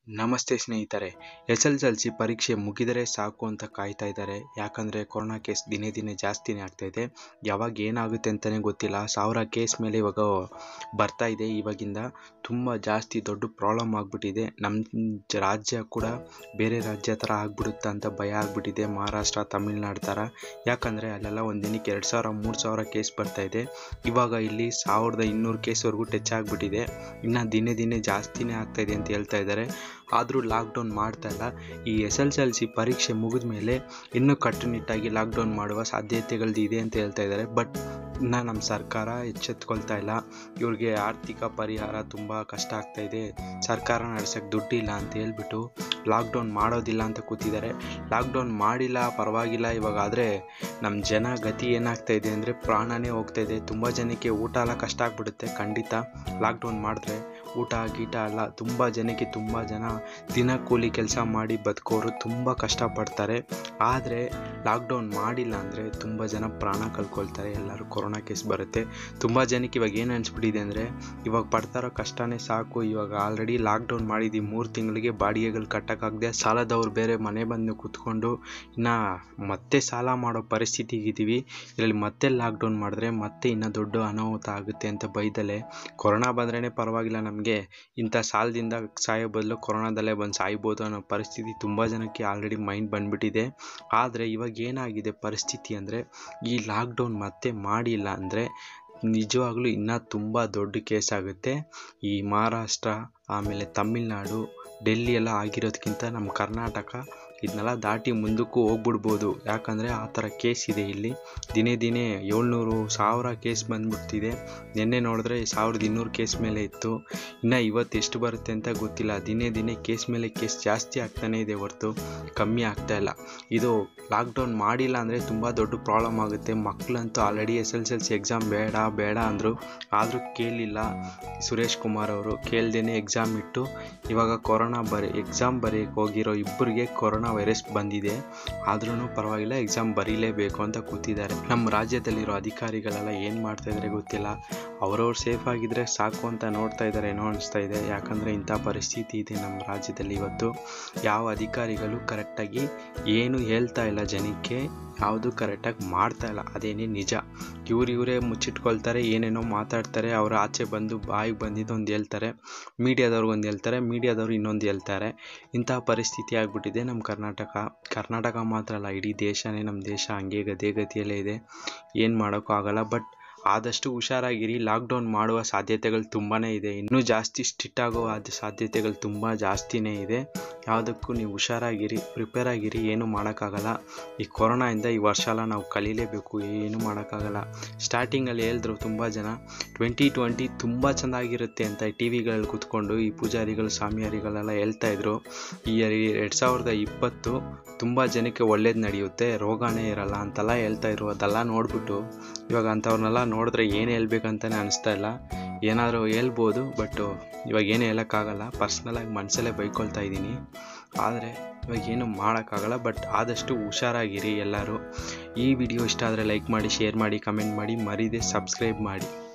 ನಮಸ್ತೆ ಸ್ನೇಹಿತರೆ S S L C ಪರೀಕ್ಷೆ ಮುಗಿದರೆ ಸಾಕು ಅಂತ ಕಾಯ್ತಾ ಇದ್ದಾರೆ ಯಾಕಂದರೆ ಕೊರೋನಾ ಕೇಸ್ ದಿನೇ ದಿನೇ ಜಾಸ್ತಿನೇ ಆಗ್ತಾ ಇದೆ ಯಾವಾಗ ಏನಾಗುತ್ತೆ ಅಂತಲೇ ಗೊತ್ತಿಲ್ಲ ಸಾವಿರ ಕೇಸ್ ಮೇಲೆ ಇವಾಗ ಬರ್ತಾ ಇದೆ ಇವಾಗಿಂದ ತುಂಬ ಜಾಸ್ತಿ ದೊಡ್ಡ ಪ್ರಾಬ್ಲಮ್ ಆಗಿಬಿಟ್ಟಿದೆ ನಮ್ಮ ರಾಜ್ಯ ಕೂಡ ಬೇರೆ ರಾಜ್ಯ ಥರ ಆಗ್ಬಿಡುತ್ತಾ ಅಂತ ಭಯ ಆಗ್ಬಿಟ್ಟಿದೆ ಮಹಾರಾಷ್ಟ್ರ ತಮಿಳ್ನಾಡು ಥರ ಯಾಕಂದರೆ ಅಲ್ಲೆಲ್ಲ ಒಂದು ದಿನಕ್ಕೆ ಎರಡು ಸಾವಿರ ಮೂರು ಸಾವಿರ ಕೇಸ್ ಬರ್ತಾ ಇದೆ ಇವಾಗ ಇಲ್ಲಿ ಸಾವಿರದ ಇನ್ನೂರು ಕೇಸ್ವರೆಗೂ ಟಚ್ ಆಗಿಬಿಟ್ಟಿದೆ ಇನ್ನು ದಿನೇ ದಿನೇ ಜಾಸ್ತಿನೇ ಆಗ್ತಾ ಇದೆ ಅಂತ ಹೇಳ್ತಾ ಇದ್ದಾರೆ ಆದರೂ ಲಾಕ್ಡೌನ್ ಮಾಡ್ತಾ ಇಲ್ಲ ಈ ಎಸ್ ಎಲ್ ಎಲ್ ಸಿ ಪರೀಕ್ಷೆ ಮುಗಿದ ಮೇಲೆ ಇನ್ನೂ ಕಟ್ಟುನಿಟ್ಟಾಗಿ ಲಾಕ್ಡೌನ್ ಮಾಡುವ ಸಾಧ್ಯತೆಗಳು ಇದೆ ಅಂತ ಹೇಳ್ತಾ ಇದ್ದಾರೆ ಬಟ್ ಇನ್ನು ನಮ್ಮ ಸರ್ಕಾರ ಎಚ್ಚೆತ್ಕೊಳ್ತಾ ಇಲ್ಲ ಇವ್ರಿಗೆ ಆರ್ಥಿಕ ಪರಿಹಾರ ತುಂಬ ಕಷ್ಟ ಆಗ್ತಾ ಇದೆ ಸರ್ಕಾರ ನಡೆಸೋಕ್ಕೆ ದುಡ್ಡಿಲ್ಲ ಅಂತ ಹೇಳ್ಬಿಟ್ಟು ಲಾಕ್ಡೌನ್ ಮಾಡೋದಿಲ್ಲ ಅಂತ ಕೂತಿದ್ದಾರೆ ಲಾಕ್ಡೌನ್ ಮಾಡಿಲ್ಲ ಪರವಾಗಿಲ್ಲ ಇವಾಗ ಆದರೆ ನಮ್ಮ ಜನ ಗತಿ ಏನಾಗ್ತಾ ಇದೆ ಅಂದರೆ ಪ್ರಾಣನೇ ಹೋಗ್ತಾ ಇದೆ ತುಂಬ ಜನಕ್ಕೆ ಊಟ ಎಲ್ಲ ಕಷ್ಟ ಆಗ್ಬಿಡುತ್ತೆ ಖಂಡಿತ ಲಾಕ್ಡೌನ್ ಮಾಡಿದ್ರೆ ಊಟ ಗೀಟ ಎಲ್ಲ ತುಂಬ ಜನಕ್ಕೆ ತುಂಬ ಜನ ದಿನ ಕೂಲಿ ಕೆಲಸ ಮಾಡಿ ಬದುಕೋರು ತುಂಬ ಕಷ್ಟಪಡ್ತಾರೆ ಆದರೆ ಲಾಕ್ಡೌನ್ ಮಾಡಿಲ್ಲ ಅಂದರೆ ತುಂಬ ಜನ ಪ್ರಾಣ ಕಳ್ಕೊಳ್ತಾರೆ ಎಲ್ಲರೂ ಕೊರೋನಾ ಕೇಸ್ ಬರುತ್ತೆ ತುಂಬ ಜನಕ್ಕೆ ಇವಾಗ ಏನು ಅನಿಸ್ಬಿಟ್ಟಿದೆ ಅಂದರೆ ಇವಾಗ ಪಡ್ತಾರೋ ಕಷ್ಟನೇ ಸಾಕು ಇವಾಗ ಆಲ್ರೆಡಿ ಲಾಕ್ಡೌನ್ ಮಾಡಿದ್ದೀವಿ ಮೂರು ತಿಂಗಳಿಗೆ ಬಾಡಿಗೆಗಳು ಕಟ್ಟೋಕ್ಕಾಗದೆ ಸಾಲದವ್ರು ಬೇರೆ ಮನೆ ಬಂದು ಕೂತ್ಕೊಂಡು ಇನ್ನು ಮತ್ತೆ ಸಾಲ ಮಾಡೋ ಪರಿಸ್ಥಿತಿಗಿದ್ದೀವಿ ಇದರಲ್ಲಿ ಮತ್ತೆ ಲಾಕ್ಡೌನ್ ಮಾಡಿದ್ರೆ ಮತ್ತೆ ಇನ್ನೂ ದೊಡ್ಡ ಅನಾಹುತ ಆಗುತ್ತೆ ಅಂತ ಬೈದಲೆ ಕೊರೋನಾ ಬಂದ್ರೇ ಪರವಾಗಿಲ್ಲ ನಮಗೆ ಇಂಥ ಸಾಲದಿಂದ ಸಾಯೋ ಬದಲು ಕೊರೋನಾದಲ್ಲೇ ಬಂದು ಸಾಯ್ಬೋದು ಅನ್ನೋ ಪರಿಸ್ಥಿತಿ ತುಂಬ ಜನಕ್ಕೆ ಆಲ್ರೆಡಿ ಮೈಂಡ್ ಬಂದ್ಬಿಟ್ಟಿದೆ ಆದರೆ ಇವಾಗ ಏನಾಗಿದೆ ಪರಿಸ್ಥಿತಿ ಅಂದರೆ ಈ ಲಾಕ್ಡೌನ್ ಮತ್ತೆ ಮಾಡಿಲ್ಲ ಅಂದರೆ ನಿಜವಾಗ್ಲೂ ಇನ್ನೂ ತುಂಬ ದೊಡ್ಡ ಕೇಸ್ ಆಗುತ್ತೆ ಈ ಮಹಾರಾಷ್ಟ್ರ ಆಮೇಲೆ ತಮಿಳ್ನಾಡು ಡೆಲ್ಲಿ ಎಲ್ಲ ಆಗಿರೋದಕ್ಕಿಂತ ನಮ್ಮ ಕರ್ನಾಟಕ ಇದನ್ನೆಲ್ಲ ದಾಟಿ ಮುಂದಕ್ಕೂ ಹೋಗ್ಬಿಡ್ಬೋದು ಯಾಕಂದರೆ ಆ ಥರ ಕೇಸ್ ಇದೆ ಇಲ್ಲಿ ದಿನೇ ದಿನೇ ಏಳ್ನೂರು ಸಾವಿರ ಕೇಸ್ ಬಂದ್ಬಿಡ್ತಿದೆ ನಿನ್ನೆ ನೋಡಿದ್ರೆ ಸಾವಿರದ ಇನ್ನೂರು ಕೇಸ್ ಮೇಲೆ ಇತ್ತು ಇನ್ನು ಇವತ್ತು ಎಷ್ಟು ಬರುತ್ತೆ ಅಂತ ಗೊತ್ತಿಲ್ಲ ದಿನೇ ದಿನೇ ಕೇಸ್ ಮೇಲೆ ಕೇಸ್ ಜಾಸ್ತಿ ಆಗ್ತಾನೇ ಇದೆ ಹೊರತು ಕಮ್ಮಿ ಆಗ್ತಾ ಇಲ್ಲ ಇದು ಲಾಕ್ಡೌನ್ ಮಾಡಿಲ್ಲ ಅಂದರೆ ತುಂಬ ದೊಡ್ಡ ಪ್ರಾಬ್ಲಮ್ ಆಗುತ್ತೆ ಮಕ್ಕಳಂತೂ already S S L C exam ಬೇಡ ಬೇಡ ಅಂದರು ಆದರೂ ಕೇಳಲಿಲ್ಲ ಸುರೇಶ್ ಕುಮಾರ್ ಅವರು ಕೇಳ್ದೇ ಎಕ್ಸಾಮ್ ಇಟ್ಟು ಇವಾಗ ಕೊರೋನಾ ಬರೀ ಎಕ್ಸಾಮ್ ಬರೆಯೋಕ್ಕೆ ಹೋಗಿರೋ ಇಬ್ಬರಿಗೆ ಕೊರೋನಾ ವೈರಸ್ ಬಂದಿದೆ ಆದ್ರೂ ಪರವಾಗಿಲ್ಲ ಎಕ್ಸಾಮ್ ಬರೀಲೇಬೇಕು ಅಂತ ಕೂತಿದ್ದಾರೆ ನಮ್ಮ ರಾಜ್ಯದಲ್ಲಿರೋ ಅಧಿಕಾರಿಗಳೆಲ್ಲ ಏನು ಮಾಡ್ತಾ ಇದ್ದಾರೆ ಗೊತ್ತಿಲ್ಲ ಅವರವ್ರು ಸೇಫ್ ಆಗಿದ್ರೆ ಸಾಕು ಅಂತ ನೋಡ್ತಾ ಇದ್ದಾರೆ ಏನೋ ಅನಿಸ್ತಾ ಇದೆ ಯಾಕಂದರೆ ಇಂಥ ಪರಿಸ್ಥಿತಿ ಇದೆ ನಮ್ಮ ರಾಜ್ಯದಲ್ಲಿ ಇವತ್ತು ಯಾವ ಅಧಿಕಾರಿಗಳು ಕರೆಕ್ಟಾಗಿ ಏನು ಹೇಳ್ತಾ ಇಲ್ಲ ಜನಕ್ಕೆ ಯಾವುದು ಕರೆಕ್ಟಾಗಿ ಮಾಡ್ತಾ ಇಲ್ಲ ಅದೇನೇ ನಿಜ ಇವ್ರು ಇವರೇ ಮುಚ್ಚಿಟ್ಕೊಳ್ತಾರೆ ಏನೇನೋ ಮಾತಾಡ್ತಾರೆ ಅವರು ಆಚೆ ಬಂದು ಬಾಯಿಗೆ ಬಂದಿದ್ದು ಒಂದು ಹೇಳ್ತಾರೆ ಮೀಡಿಯಾದವ್ರಿಗೆ ಒಂದು ಹೇಳ್ತಾರೆ ಮೀಡಿಯಾದವ್ರು ಇನ್ನೊಂದು ಹೇಳ್ತಾರೆ ಇಂಥ ಪರಿಸ್ಥಿತಿ ಆಗಿಬಿಟ್ಟಿದೆ ನಮ್ಮ ಕರ್ನಾಟಕ ಕರ್ನಾಟಕ ಮಾತ್ರ ಅಲ್ಲ ಇಡೀ ದೇಶನೇ ನಮ್ಮ ದೇಶ ಹಂಗೆ ಗದೇ ಗತಿಯಲ್ಲೇ ಇದೆ ಏನು ಮಾಡೋಕ್ಕೂ ಆಗಲ್ಲ ಬಟ್ ಆದಷ್ಟು ಹುಷಾರಾಗಿರಿ ಲಾಕ್ಡೌನ್ ಮಾಡುವ ಸಾಧ್ಯತೆಗಳು ತುಂಬಾ ಇದೆ ಇನ್ನೂ ಜಾಸ್ತಿ ಸ್ಟ್ರಿಕ್ಟ್ ಆಗೋ ಅದು ಸಾಧ್ಯತೆಗಳು ತುಂಬ ಜಾಸ್ತಿನೇ ಇದೆ ಯಾವುದಕ್ಕೂ ನೀವು ಹುಷಾರಾಗಿರಿ ಪ್ರಿಪೇರ್ ಆಗಿರಿ ಏನು ಮಾಡೋಕ್ಕಾಗಲ್ಲ ಈ ಕೊರೋನಾಯಿಂದ ಈ ವರ್ಷ ಎಲ್ಲ ನಾವು ಕಲೀಲೇಬೇಕು ಏನು ಮಾಡೋಕ್ಕಾಗಲ್ಲ ಸ್ಟಾರ್ಟಿಂಗಲ್ಲಿ ಹೇಳಿದ್ರು ತುಂಬ ಜನ ಟ್ವೆಂಟಿ ಟ್ವೆಂಟಿ ತುಂಬ ಚೆನ್ನಾಗಿರುತ್ತೆ ಅಂತ ಈ ಟಿ ವಿಗಳಲ್ಲಿ ಕೂತ್ಕೊಂಡು ಈ ಪೂಜಾರಿಗಳು ಸ್ವಾಮಿಯಾರಿಗಳೆಲ್ಲ ಹೇಳ್ತಾ ಇದ್ರು ಈ ಎರಡು ಸಾವಿರದ ಇಪ್ಪತ್ತು ತುಂಬ ಜನಕ್ಕೆ ಒಳ್ಳೇದು ನಡೆಯುತ್ತೆ ರೋಗನೇ ಇರಲ್ಲ ಅಂತೆಲ್ಲ ಹೇಳ್ತಾ ಇದ್ರು ಅದೆಲ್ಲ ನೋಡ್ಬಿಟ್ಟು ಇವಾಗ ಅಂಥವ್ರನ್ನೆಲ್ಲ ನೋಡಿದ್ರೆ ಏನು ಹೇಳ್ಬೇಕಂತಲೇ ಅನಿಸ್ತಾ ಇಲ್ಲ ಏನಾದರೂ ಹೇಳ್ಬೋದು ಬಟ್ ಇವಾಗ ಏನು ಹೇಳೋಕ್ಕಾಗಲ್ಲ ಪರ್ಸ್ನಲಾಗಿ ಮನಸ್ಸಲ್ಲೇ ಬೈಕೊಳ್ತಾ ಇದ್ದೀನಿ ಆದರೆ ಇವಾಗ ಏನು ಮಾಡೋಕ್ಕಾಗಲ್ಲ ಬಟ್ ಆದಷ್ಟು ಹುಷಾರಾಗಿರಿ ಎಲ್ಲರೂ ಈ ವಿಡಿಯೋ ಇಷ್ಟ ಆದರೆ ಲೈಕ್ ಮಾಡಿ ಶೇರ್ ಮಾಡಿ ಕಮೆಂಟ್ ಮಾಡಿ ಮರೀದೆ ಸಬ್ಸ್ಕ್ರೈಬ್ ಮಾಡಿ